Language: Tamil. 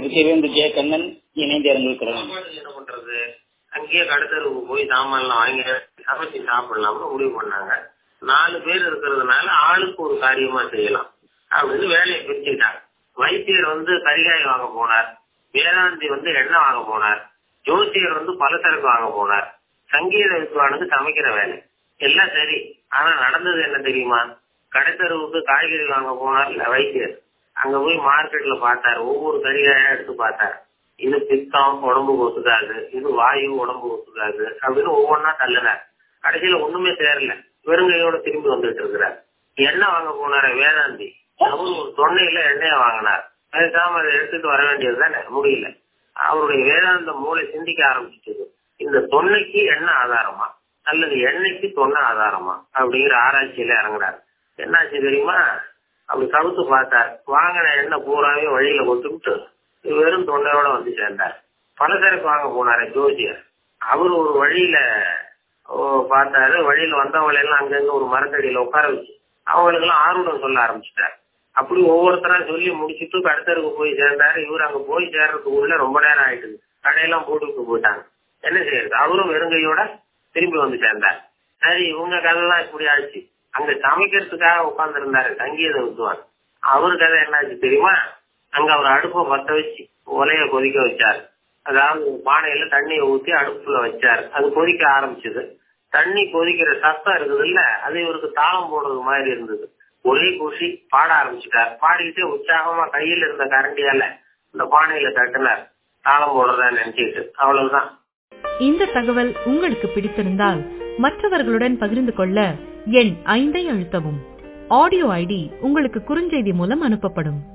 திருச்சியிலிருந்து ஜே கண்ணன் இணைந்து இறந்திருக்கிறோம் சாப்பாட்டுக்கு என்ன பண்றது அங்கேயே கடத்தருக்கு போய் சாமான்லாம் வாங்கி சமைச்சு சாப்பிடலாம்னு முடிவு பண்ணாங்க நாலு பேர் இருக்கிறதுனால ஆளுக்கு ஒரு காரியமா செய்யலாம் அப்படின்னு வேலையை பிரிச்சுக்கிட்டாங்க வைத்தியர் வந்து கரிகாய் வாங்க போனார் வேதாந்தி வந்து எண்ணெய் வாங்க போனார் ஜோசியர் வந்து பலசரக்கு வாங்க போனார் சங்கீத வித்வானுக்கு சமைக்கிற வேலை எல்லாம் சரி ஆனா நடந்தது என்ன தெரியுமா கடைத்தருவுக்கு காய்கறி வாங்க போனார்ல வைத்தியர் அங்க போய் மார்க்கெட்ல பார்த்தாரு ஒவ்வொரு கரிகாயா எடுத்து பார்த்தாரு இது பித்தம் உடம்புக்கு ஒத்துக்காது இது வாயு உடம்பு ஒத்துக்காது அப்படின்னு ஒவ்வொன்னா தள்ளினார் கடைசியில ஒண்ணுமே சேரல வெறுங்கையோட திரும்பி வந்துட்டு இருக்கிறார் எண்ணெய் வாங்க போனாரு வேதாந்தி அவரு ஒரு தொன்னையில எண்ணெய வாங்கினார் பேசாம அதை எடுத்துட்டு வர வேண்டியது தானே முடியல அவருடைய வேதாந்த மூளை சிந்திக்க ஆரம்பிச்சிட்டது இந்த தொன்னைக்கு எண்ணெய் ஆதாரமா அல்லது எண்ணெய்க்கு தொன்னை ஆதாரமா அப்படிங்கிற ஆராய்ச்சியில இறங்குறாரு என்னாச்சு தெரியுமா அப்படி கவுத்து பார்த்தார் வாங்கின எண்ணெய் பூராவே வழியில கொத்துவிட்டு வெறும் தொண்டையோட வந்து சேர்ந்தார் பலசரக்கு வாங்க போனாரு ஜோசியர் அவர் ஒரு வழியில ஓ, பார்த்தாரு வழியில வந்தவங்களை எல்லாம் அங்கங்க ஒரு மரத்தடியில உட்கார வச்சு அவங்களுக்கு எல்லாம் ஆர்வம் சொல்ல ஆரம்பிச்சிட்டார் அப்படி ஒவ்வொருத்தரா சொல்லி முடிச்சுட்டு கடத்தருக்கு போய் சேர்ந்தாரு இவர் அங்க போய் சேர்றதுக்குள்ள ரொம்ப நேரம் ஆயிட்டுது கடையெல்லாம் போட்டுவிட்டு போயிட்டாங்க என்ன செய்யறது அவரும் வெறுங்கையோட திரும்பி வந்து சேர்ந்தார் சரி இவங்க கதைலாம் இப்படி ஆச்சு அங்க சமைக்கிறதுக்காக உட்கார்ந்து இருந்தாரு சங்கீத வித்துவான் அவரு கதை என்னாச்சு தெரியுமா அங்க அவர் அடுப்பை பத்த வச்சு உலைய கொதிக்க வச்சாரு அதாவது பானையில தண்ணியை ஊத்தி அடுப்புல வச்சாரு அது கொதிக்க ஆரம்பிச்சது தண்ணி கொதிக்கிற சத்தம் இருக்குது இல்ல அது இவருக்கு தாளம் போடுறது மாதிரி இருந்தது ஒரே குஷி பாட ஆரம்பிச்சுட்டார் பாடிக்கிட்டே உற்சாகமா கையில இருந்த கரண்டியால இந்த பானையில தட்டினார் தாளம் போடுறதா நினைச்சிட்டு அவ்வளவுதான் இந்த தகவல் உங்களுக்கு பிடித்திருந்தால் மற்றவர்களுடன் பகிர்ந்து கொள்ள எண் ஐந்தை அழுத்தவும் ஆடியோ ஐடி உங்களுக்கு குறுஞ்செய்தி மூலம் அனுப்பப்படும்